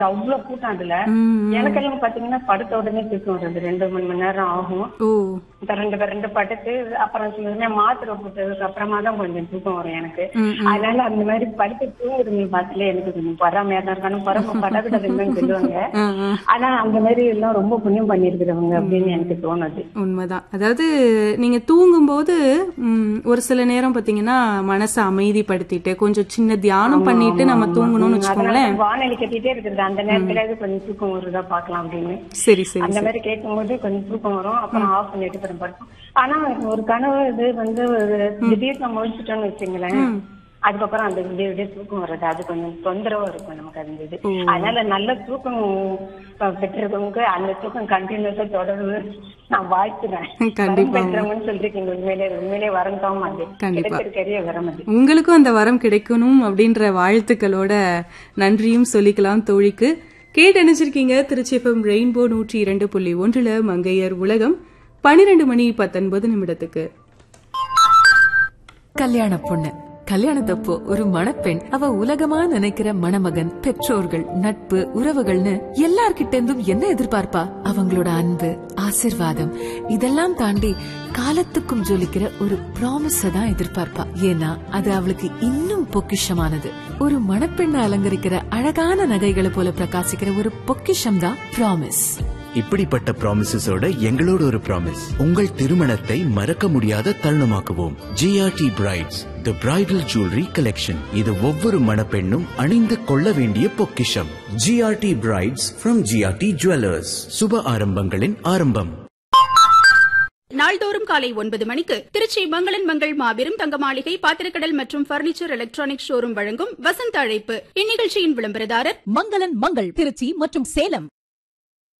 அவ்வளவு கூட்டம் அதுல ம். எனக்கெல்லாம் பாத்தீங்கன்னா படுத்த உடனே தூக்கம் வருது ரெண்டு மணி மணி நேரம் ஆகும் ஓ இந்த ரெண்டு பேர் ரெண்டு படுத்து அப்புறம் சில மாத்திரை போட்டதுக்கு அப்புறமா தான் கொஞ்சம் தூக்கம் வரும் எனக்கு ம், அதனால அந்த மாதிரி படுத்து தூங்குறவங்க பார்த்துல எனக்கு கொஞ்சம் பொறாமையா தான் இருக்கானு பொறாம படக்கூடாதுன்னு சொல்லுவாங்க ஆ, ஆ. ஆனா அந்த மாதிரி எல்லாம் ரொம்ப புண்ணியம் பண்ணிருக்கிறவங்க அப்படின்னு எனக்கு தோணுது உண்மைதான் அதாவது நீங்க தூங்கும்போது ம், ஒரு சில நேரம் பாத்தீங்கன்னா மனசை அமைதிப்படுத்திட்டு கொஞ்சம் சின்ன தியானம் பண்ணிட்டு நம்ம தூங்கணும்னு வச்சுக்கோங்களேன் அதனால வானொலி கட்டிட்டே இருக்குது அந்த நேரத்துல கொஞ்சம் தூக்கம் வருதா பாக்கலாம் அப்படின்னு சரி சரி அந்த மாதிரி கேட்கும்போது கொஞ்சம் தூக்கம் வரும் அப்புறம் ஆஃப் பண்ணிட்டு அப்புறம் படுப்போம் ஆனா ஒரு கனவு இது வந்து ஒரு திடீர்னு நம்ம முடிச்சுட்டோம்னு வச்சுங்களேன் அதுக்கப்புறம் அந்த விடிய விடிய தூக்கம் வர்றது அது கொஞ்சம் தொந்தரவா இருக்கும் நமக்கு அந்த இது அதனால நல்ல தூக்கம் ப- பெற்றிருக்கவங்க அந்த தூக்கம் கண்டினியூஸா தொடர்ந்து நான் வாழ்த்துறேன் கண்டிப்பா. வரம் பெற்றவங்கன்னு சொல்லிருக்கீங்க உண்மையிலே உண்மையிலே வரம் தான் அது கண்டிப்பா. கிடைச்சிருக்கிற வரம் அது உங்களுக்கும் அந்த வரம் கிடைக்கணும் அப்படின்ற வாழ்த்துக்களோட நன்றியும் சொல்லிக்கலாம் தோழிக்கு கேட்டு நினைச்சிருக்கீங்க திருச்சி எஃப்எம் ரெயின்போ நூற்றி இரண்டு புள்ளி ஒன்றுல மங்கையர் உலகம் பனிரெண்டு மணி பத்தொன்பது நிமிடத்துக்கு கல்யாண பொண்ணு கல்யாணத்தப்போ ஒரு மணப்பெண் அவ உலகமா நினைக்கிற மணமகன் பெற்றோர்கள் நட்பு உறவுகள்னு எல்லார்கிட்ட இருந்தும் என்ன எதிர்பார்ப்பா அவங்களோட அன்பு ஆசிர்வாதம் இதெல்லாம் தாண்டி காலத்துக்கும் ஜொலிக்கிற ஒரு ப்ராமிஸ தான் எதிர்பார்ப்பா ஏன்னா அது அவளுக்கு இன்னும் பொக்கிஷமானது ஒரு மணப்பெண்ணை அலங்கரிக்கிற அழகான நகைகளை போல பிரகாசிக்கிற ஒரு பொக்கிஷம் தான் ப்ராமிஸ் இப்படிப்பட்ட ப்ராமிசஸோட எங்களோட ஒரு ப்ராமிஸ் உங்கள் திருமணத்தை மறக்க முடியாத தருணமாக்குவோம் GRT brides the bridal jewellery collection இது ஒவ்வொரு மணப்பெண்ணும் அணிந்து கொள்ள வேண்டிய பொக்கிஷம் GRT brides from GRT jewellers சுப ஆரம்பங்களின் ஆரம்பம் நாள்தோறும் காலை ஒன்பது மணிக்கு திருச்சி மங்களன் மங்கள் மாபெரும் தங்க மாளிகை பாத்திரக்கடல் மற்றும் பர்னிச்சர் எலக்ட்ரானிக் ஷோரூம் வழங்கும் வசந்த அழைப்பு இந்நிகழ்ச்சியின் விளம்பரதாரர் மங்களன் மங்கள் திருச்சி மற்றும் சேலம்